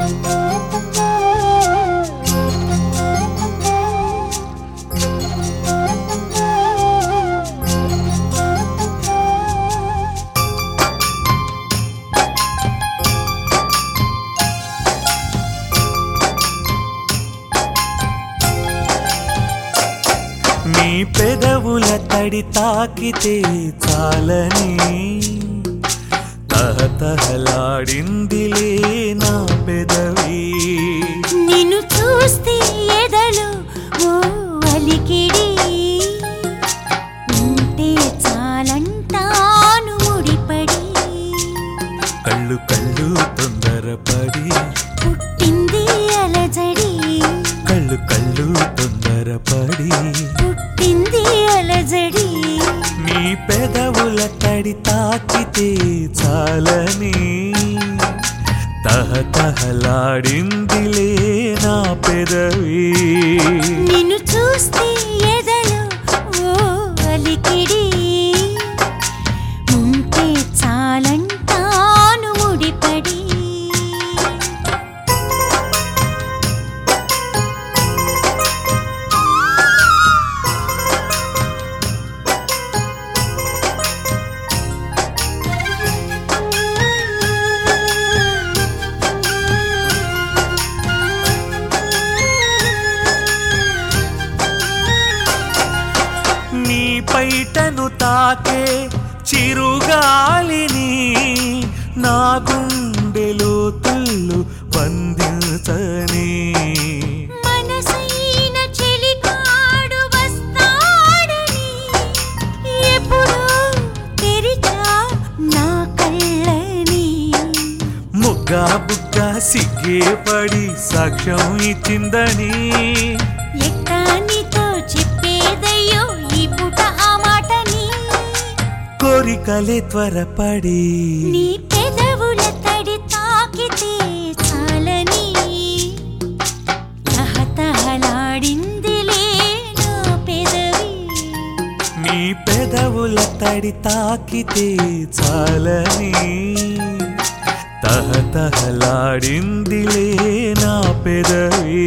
నీ పెదవుల తడి తాకితే చాలని తహతహలాడిందిలే నా పెదవి నిన్ను చూస్తే ఎదలు ఓ అలికిడి ఉంటే చాలంటాను ముడిపడి కళ్ళు కళ్ళు తొందరపడి పుట్టింది అలజడి కళ్ళు కళ్ళు తొందరపడి పుట్టింది అలజడి నీ పెదవుల తడి తాకితే చాలని తహతహలాడిందిలే నా పెదవి నిన్ను చూస్తే ఎదలు ఓ అలికిడి ఉంటే చాలంటాను ముడిపడి నీ పైటను తాకే చిరుగాలిని నా గుండెలో తుల్లు బంధించని మనసైన చెలికాడు వస్తాడని ఎప్పుడో తెరిచా నా కళ్ళని ముగ్గా బుగ్గా సిగ్గే పడి సాక్ష్యం ఇచ్చిందని ఎట్టా నీతో చెప్పేదయ్యో ఈ పుట ఆ మాటని కోరికలే త్వరపడి నీ పెదవుల తడి తాకితే చాలని తహతహలాడిందిలే నా పెదవి నీ పెదవుల తడి తాకితే చాలని తహతహలాడిందిలే నా పెదవి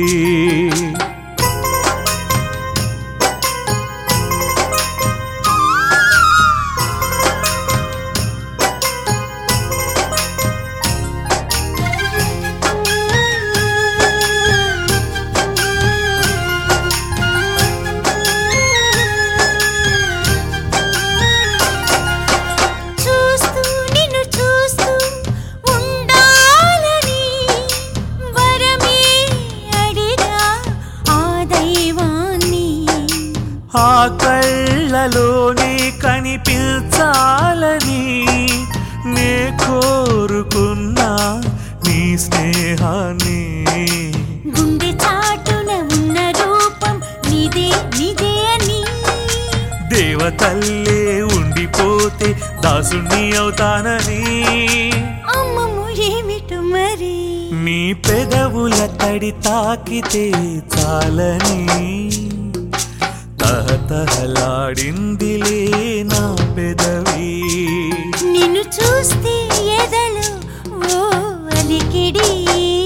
చూస్తూ నిన్ను చూస్తూ ఉండాలని వరమే అడిగా ఆ దైవాన్ని ఆ కళ్ళలోనే కనిపించాలని నే కోరుకున్నా నీ స్నేహాన్ని గుండె చాటున ఉన్న రూపం నిదే నిదే అని దేవతల్లే ఉండిపోతే దాసుని అవుతానని అమ్మము ఏమిటి మరి నీ పెదవుల తడి తాకితే చాలని తహతహలాడిందిలే నా పెదవి నిన్ను చూస్తే ఎదలు ఓ అలికిడి